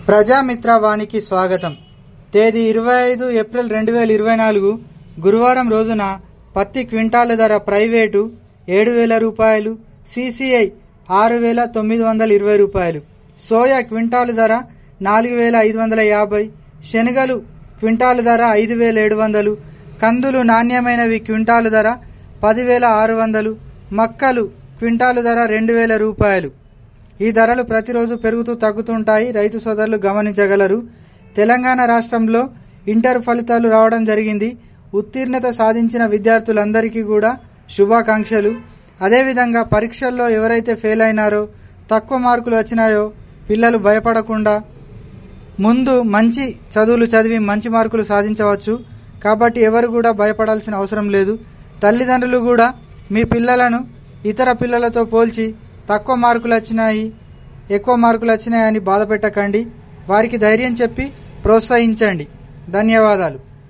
ప్రజామిత్ర వానికి స్వాగతం తేదీ ఇరవై ఐదు ఏప్రిల్ రెండు వేల ఇరవై నాలుగు గురువారం రోజున పత్తి క్వింటాలు ధర ప్రైవేటు ఏడు వేల రూపాయలు సిసిఐ ఆరు వేల తొమ్మిది వందల ఇరవై రూపాయలు సోయా క్వింటాలు ధర నాలుగు వేల ఐదు వందల యాభై శనగలు క్వింటాలు ధర ఐదు వేల ఏడు వందలు కందులు నాణ్యమైనవి క్వింటాలు ధర పదివేల ఆరు వందలు మక్కలు క్వింటాలు ధర రెండు వేల రూపాయలు ఈ ధరలు ప్రతిరోజు పెరుగుతూ తగ్గుతుంటాయి రైతు సోదరులు గమనించగలరు తెలంగాణ రాష్ట్రంలో ఇంటర్ ఫలితాలు రావడం జరిగింది ఉత్తీర్ణత సాధించిన విద్యార్థులందరికీ కూడా శుభాకాంక్షలు అదేవిధంగా పరీక్షల్లో ఎవరైతే ఫెయిల్ అయినారో తక్కువ మార్కులు వచ్చినాయో పిల్లలు భయపడకుండా ముందు మంచి చదువులు చదివి మంచి మార్కులు సాధించవచ్చు కాబట్టి ఎవరు కూడా భయపడాల్సిన అవసరం లేదు తల్లిదండ్రులు కూడా మీ పిల్లలను ఇతర పిల్లలతో పోల్చి తక్కువ మార్కులు వచ్చినాయి ఎక్కువ మార్కులు వచ్చినాయని బాధ పెట్టకండి వారికి ధైర్యం చెప్పి ప్రోత్సహించండి ధన్యవాదాలు